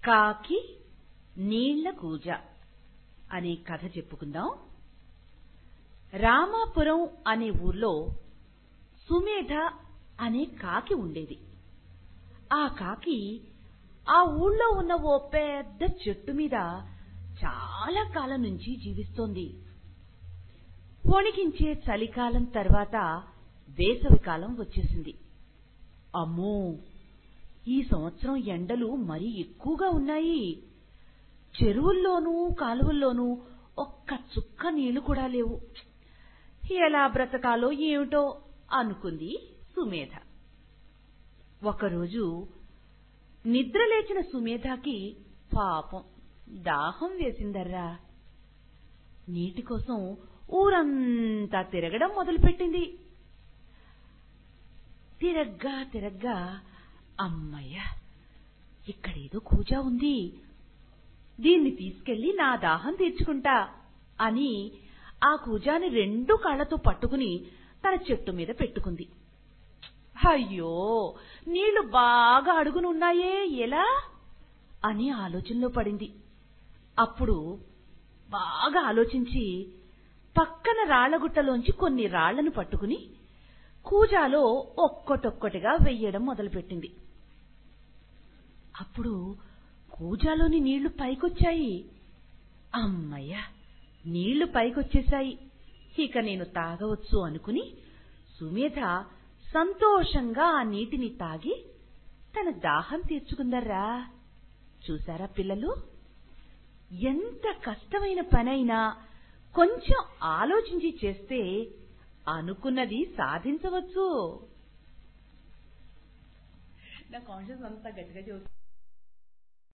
కాకి నీళ్ల కూజ అనే కథ చెప్పుకుందాం రామాపురం అనే ఊర్లో సుమేధ అనే కాకి ఉండేది ఆ కాకి ఆ ఊళ్ళో ఉన్న ఓ పెద్ద చెట్టు మీద చాలా కాలం నుంచి జీవిస్తోంది వణికించే చలికాలం తర్వాత వేసవికాలం వచ్చేసింది అమ్మో ఈ సంవత్సరం ఎండలు మరీ ఎక్కువగా ఉన్నాయి చెరువుల్లోనూ కాలువల్లోనూ ఒక్క చుక్క నీళ్లు కూడా లేవు ఎలా బ్రతకాలో ఏమిటో అనుకుంది సుమేధ ఒకరోజు నిద్రలేచిన సుమేధకి పాపం దాహం వేసిందర్రా నీటి కోసం ఊరంతా తిరగడం మొదలుపెట్టింది తిరగ్గా తిరగ్గా అమ్మయ్య ఇక్కడేదో కూజా ఉంది దీన్ని తీసుకెళ్లి నా దాహం తీర్చుకుంటా అని ఆ కూజాని రెండు కాళ్లతో పట్టుకుని తన చెట్టు మీద పెట్టుకుంది అయ్యో నీళ్లు బాగా అడుగునున్నాయే ఎలా అని ఆలోచనలో పడింది అప్పుడు బాగా ఆలోచించి పక్కన రాళ్లగుట్టలోంచి కొన్ని రాళ్లను పట్టుకుని కూజాలో ఒక్కటొక్కటిగా వెయ్యడం మొదలుపెట్టింది అప్పుడు కూజాలోని నీళ్లు పైకొచ్చాయి అమ్మయ్య నీళ్లు పైకొచ్చేశాయి ఇక నేను తాగవచ్చు అనుకుని సుమేధ సంతోషంగా ఆ నీటిని తాగి తన దాహం తీర్చుకుందర్రా చూసారా పిల్లలు ఎంత కష్టమైన పనైనా కొంచెం ఆలోచించి చేస్తే అనుకున్నది సాధించవచ్చు నా కాన్షియస్ అంతా గట్టిగా చెబుతుంది